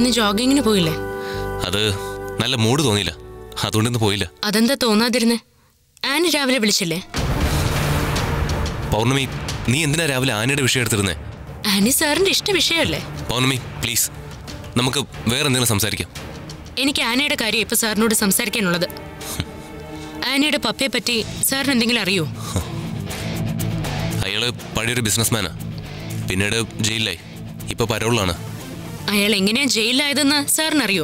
Annie ജോഗിങ്ങിന് പോയില്ലേ അത് നല്ല മൂഡ് തോന്നിയില്ല അതുകൊണ്ടിന്ന് പോയില്ല അതെന്താ തോന്നാതിരുന്നേ ആനി രാവിലെ വിളിച്ചില്ലേ പൗർണമി നീ എന്തിനാ രാവിലെ ആനയുടെ വിഷയം എടുത്തിരുന്നേ ആനി സാറിന്റെ ഇഷ്ട വിഷയമല്ലേ പൗർണമി പ്ലീസ് നമുക്ക് വേറെ എന്തെങ്കിലും സംസാരിക്കാം എനിക്ക് ആനയുടെ കാര്യം ഇപ്പൊ സാറിനോട് സംസാരിക്കാനുള്ളത് ആനയുടെ പപ്പയെ പറ്റി സാറിന് എന്തെങ്കിലും അറിയോ അയാള് പഴയൊരു ബിസിനസ്മാനാ പിന്നീട് ജയിലിലായി ഇപ്പൊ പരോളിലാണ് അയാൾ എങ്ങനെയാ ജയിലിലായതെന്ന് സാറിനറിയോ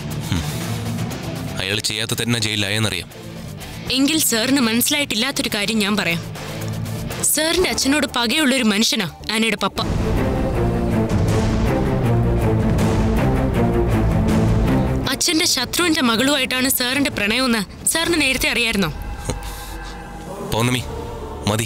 അയാൾ ചെയ്യാത്ത തന്നെ ജയിലിലായെന്നറിയാം എങ്കിൽ സാറിന് മനസ്സിലായിട്ടില്ലാത്തൊരു കാര്യം ഞാൻ പറയാം സാറിന്റെ അച്ഛനോട് പകയുള്ളൊരു മനുഷ്യനാ ആനയുടെ പപ്പ അച്ഛന്റെ ശത്രുവിന്റെ മകളുമായിട്ടാണ് സാറിന്റെ പ്രണയമെന്ന് സാറിന് നേരത്തെ അറിയായിരുന്നോ പൗർണമി മതി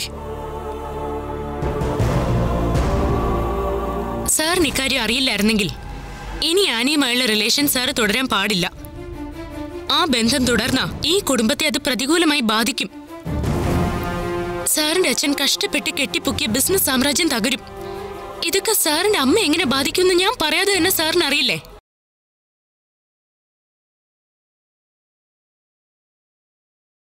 സാറിന് ഇക്കാര്യം അറിയില്ലായിരുന്നെങ്കിൽ ഇനി ആനയുമായുള്ള റിലേഷൻ സാറ് തുടരാൻ പാടില്ല ആ ബന്ധം തുടർന്ന ഈ കുടുംബത്തെ അത് പ്രതികൂലമായി ബാധിക്കും സാറിന്റെ അച്ഛൻ കഷ്ടപ്പെട്ട് കെട്ടിപ്പൊക്കിയ ബിസിനസ് സാമ്രാജ്യം തകരും ഇതൊക്കെ സാറിന്റെ അമ്മ എങ്ങനെ ബാധിക്കുമെന്ന് ഞാൻ പറയാതെ തന്നെ സാറിന് അറിയില്ലേ